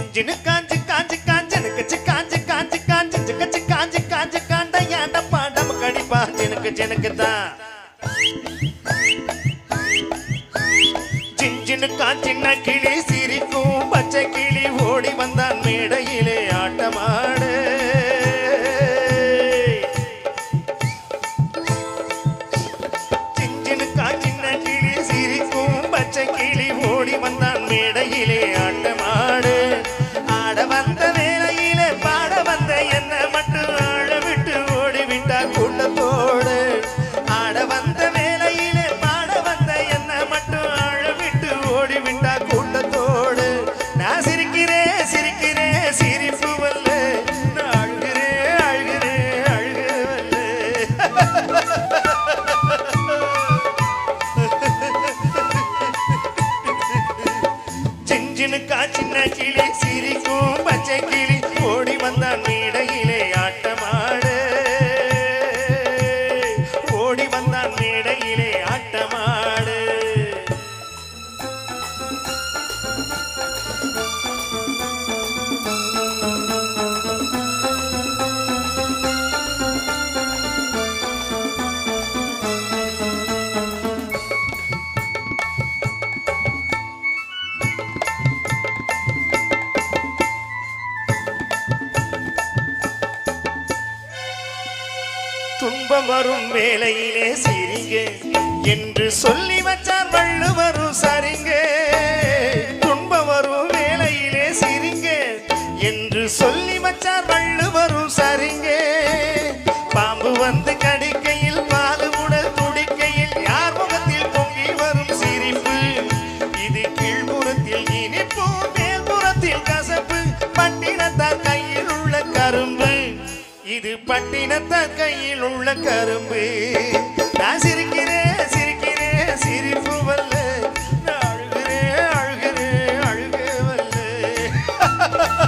சின்ன காஞ்சி காஞ்சி காஞ்சனுக்கு சி காஞ்சி காஞ்சி காஞ்சி சிக்கச்சி காஞ்சி காஞ்சி காண்ட ஏண்ட பாடம் கடிப்பா ஜெனுக்கு ஜெனுக்கு தான் சின்ன காஞ்சின்ன கிளி சிரிக்கும் பச்சை கிளி ஓடி வந்தான் மேடையிலே ஆட்டமாடு சின்ன காஞ்சின்ன கிளி சிரிக்கும் பச்சை கிளி ஓடி வந்தான் மேடையிலே ஆட்டமாடு ஆட வந்த வேளையிலே பாட வந்த என்ன மட்டும் ஆழ விட்டு ஓடிவிட்டார் கூட்டத்தோடு ஆட வந்த வேளையிலே பாட வந்த என்ன மட்டும் ஆழ விட்டு ஓடிவிட்டார் கூட்டத்தோடு நான் சிரிக்கிறேன் சிரிக்கிறேன் சிரிப்பு வல்ல நான் அழுகிறேன் அழுகிறேன் அழுக வல்ல சின்ன சின்ன கிளி சிரிக்கும் பச்சை கிளி ஓடி வந்தான் மேடையிலே ஆட்டமாடு ஓடி வந்தான் மேடையிலே ஆட்டமாடு துன்பம் வரும் வேளையிலே சிரிங்க என்று சொல்லி வச்சார் வள்ளுவரும் சரிங்க துன்பம் வரும் வேளையிலே சிரிங்க என்று சொல்லி வச்சார் வள்ளுவரும் சரிங்க பாம்பு வந்து கடிக்கையில் பாலு உடல் துடிக்கையில் யார் முகத்தில் பொங்கி வரும் சிரிப்பு இது கீழ்புறத்தில் இனிப்பு மேல்புறத்தில் கசப்பு பட்டினத்தார் கையில் உள்ள கரும்பு இது பட்டினத்தார் கையில் உள்ள கரும்பு நான் சிரிக்கிறேன் சிரிக்கிறேன் சிரிப்பு வல்ல நான் அழுகிறேன் அழுகிறேன் அழுக வல்ல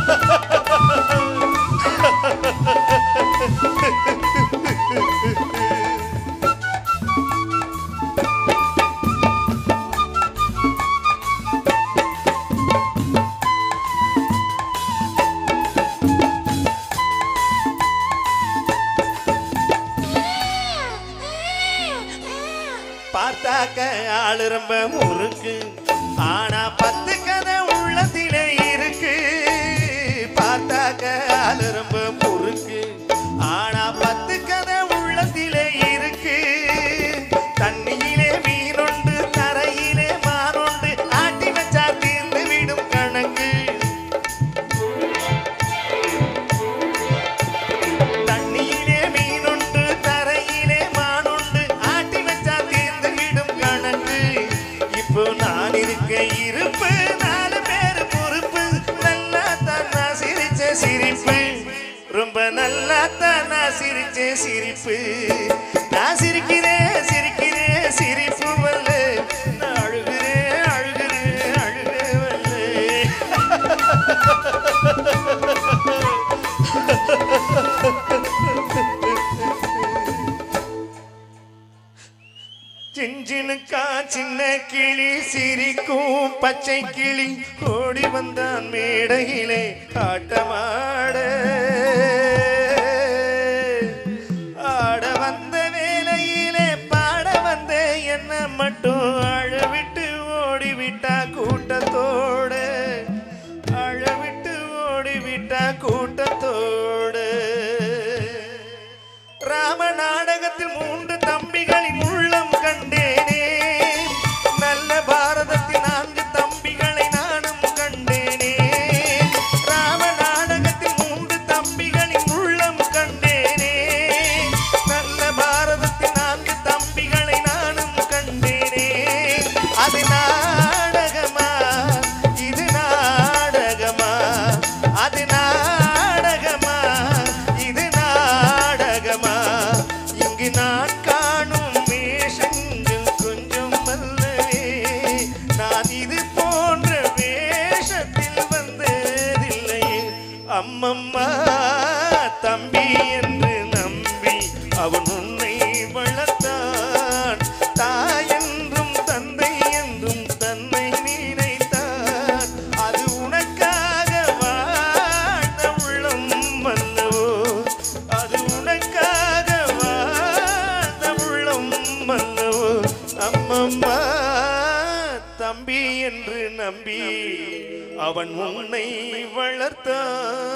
பார்த்தாக்க ஆளு ரொம்ப முறுக்கு ஆனா பத்து கதை உள்ளத்திலே இருக்கு பார்த்தாக்க ஆளு ரொம்ப முறுக்கு ஆனா பத்து கதை உள்ளத்திலே இருக்கு தண்ணியிலே மீனொண்டு தரையிலே மானொண்டு ஆட்டி வச்சா தீர்ந்து விடும் கணக்கு தண்ணியிலே மீனுண்டு தரையிலே மானுண்டு ஆட்டி வச்சா தீர்ந்து விடும் கணக்கு இப்போ நான் இருக்க இருப்பு நாலு பேர் பொறுப்பு நல்லா தான் நான் சிரிச்ச சிரிப்பு ரொம்ப நல்லா தான் நான் சிரிச்ச சிரிப்பு நான் சிரிக்கிறேன் சிரிக்கிறேன் சிரிப்பு வல்ல நான் அழுகிறேன் அழுகிறேன் அழுக வல்ல சிஞ்சினுக்கா சின்ன கிளி சிரிக்கும் பச்சை கிளி ஓடி வந்தான் மேடையிலே ஆட்டமாட ஆட வந்த வேளையிலே பாட வந்த என்ன மட்டும் அழவிட்டு ஓடிவிட்டா கூட்டத்தோடு அழவிட்டு ஓடிவிட்டா கூட்டத்தோடு ராம நாடகத்தில் மூன்று தம்பிகளின் உள்ளம் கண்டேனே நல்ல பாரதத்தின் நான்கு தம்பிகளை நானும் கண்டேனே ராம நாடகத்தில் மூன்று தம்பிகளின் உள்ளம் கண்டேனே நல்ல பாரதத்தின் நான்கு தம்பிகளை நானும் கண்டேனே அது நாடகமா இது நாடகமா அது நாடகமா இது நாடகமா இங்கு நான் காணும் வேஷங்கள் கொஞ்சம் அல்லவே நான் இது போன்ற வேஷத்தில் வந்ததில்லையே அம்மம்மா தம்பி என்று நம்பி அவன் உன்னை வளர்த்தான் தாய் என்றும் தந்தை என்றும் தன்னை நினைத்தான் அது உனக்காக வா தம்பி என்று நம்பி அவன் உன்னை வளர்த்தான்